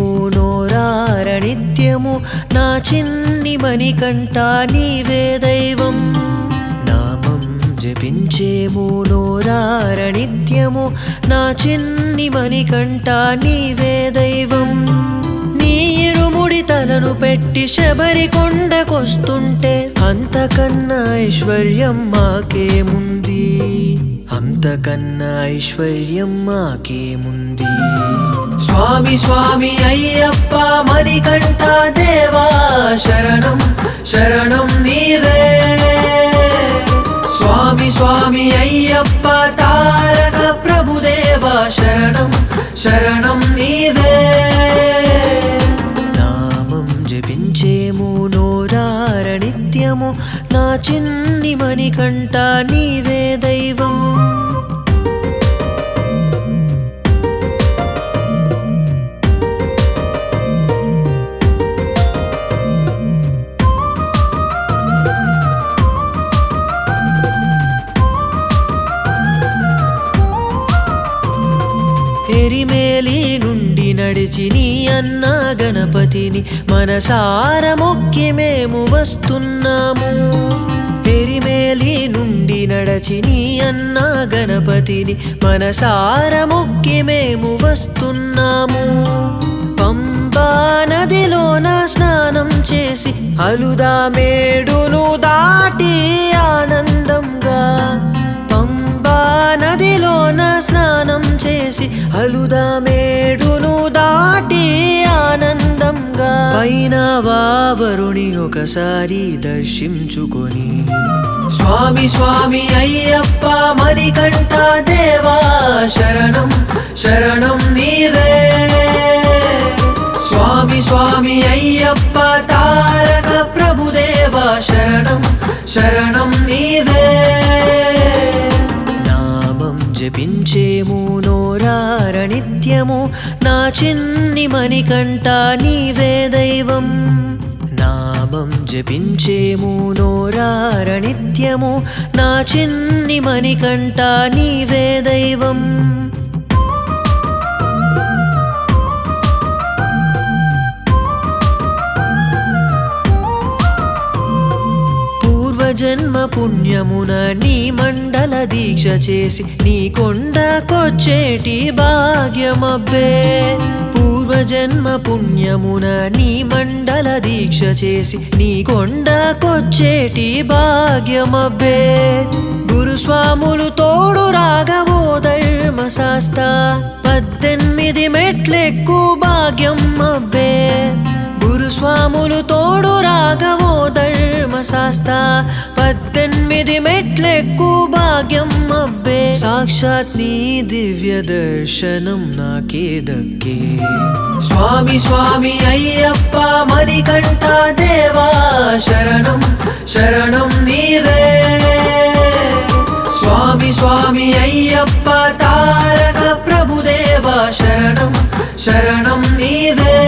నోరార నిత్యము నా చిన్ని మణికంఠ నీవే దైవం నామం జపించేము నోరార నిత్యము నా చిన్ని మణికంఠ నీవే దైవం నీ ఇరుముడి తలను పెట్టి శబరి కొండకొస్తుంటే అంతకన్నా ఐశ్వర్యం మాకేముంది అంతకన్నా ఐశ్వర్యం మాకేముంది స్వామి స్వామి అయ్యప్ప మణికంఠ దేవా శరణం శరణం నీవే స్వామి స్వామి అయ్యప్ప తారక ప్రభుదేవా శరణం శరణం నీవే నామం జపించేము నోరార నిత్యము నా చిన్ని మణికంఠ నీవే దైవం ఎరిమేలి నుండి నడిచి నీ అన్న గణపతిని మనసార మొక్కి మేము వస్తున్నాము ఎరిమేలి నుండి నడచి నీ అన్న గణపతిని మనసార మొక్కి మేము వస్తున్నాము పంబా నదిలోన స్నానం చేసి అలుదా మేడును దాటి ఆనందంగా పంబా నదిలోన స్నానం చేసి అలుదా మేడును దాటి ఆనందంగా పైన వావరుని ఒకసారి దర్శించుకొని స్వామి స్వామి అయ్యప్ప మణికంఠ దేవా శరణం శరణం నీవే స్వామి స్వామి అయ్యప్ప తారక ప్రభుదేవా శరణం శరణం నీవే నామం జపించేము నోరార నిత్యము నా చిన్ని మణికంఠ నీవే దైవం నామం జపించేము నోరార నిత్యము నా చిన్ని మణికంఠ నీవే దైవం పూర్వజన్మ పుణ్యమున నీ మండల దీక్ష చేసి నీ కొండకొచ్చేటి భాగ్యమబ్బే పూర్వజన్మ పుణ్యమున నీ మండల దీక్ష చేసి నీ కొండకొచ్చేటి భాగ్యమబ్బే గురుస్వాములు తోడు రాగవో ధర్మశాస్త పద్దెనిమిది మెట్లెక్కు భాగ్యం అబ్బే గురుస్వాములు తోడు రాగవో ధర్మశాస్త పద్దెనిమిది మెట్లెక్కు భాగ్యం అబ్బే సాక్షాత్ నీ దివ్య దర్శనం నాకే దక్కే స్వామి స్వామి అయ్యప్ప మణికంఠ దేవా శరణం శరణం నీవే స్వామి స్వామి అయ్యప్ప తారక ప్రభుదేవా శరణం శరణం నీవే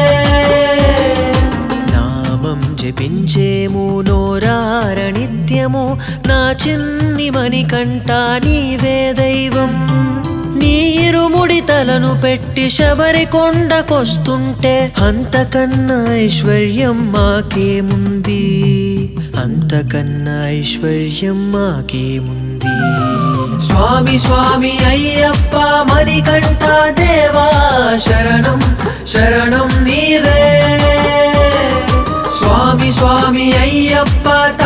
నామం జపించేము నోరార నిత్యము నా చిన్ని మణికంఠ నీవే దైవం నీ ఇరుముడి తలను పెట్టి శబరి కొండకొస్తుంటే అంతకన్నా ఐశ్వర్యం మాకేముంది అంతకన్నా ఐశ్వర్యం మాకేముంది స్వామి స్వామి అయ్యప్ప మణికంఠ దేవా శరణం శరణం నీవే స్వామి స్వామి అయ్యప్ప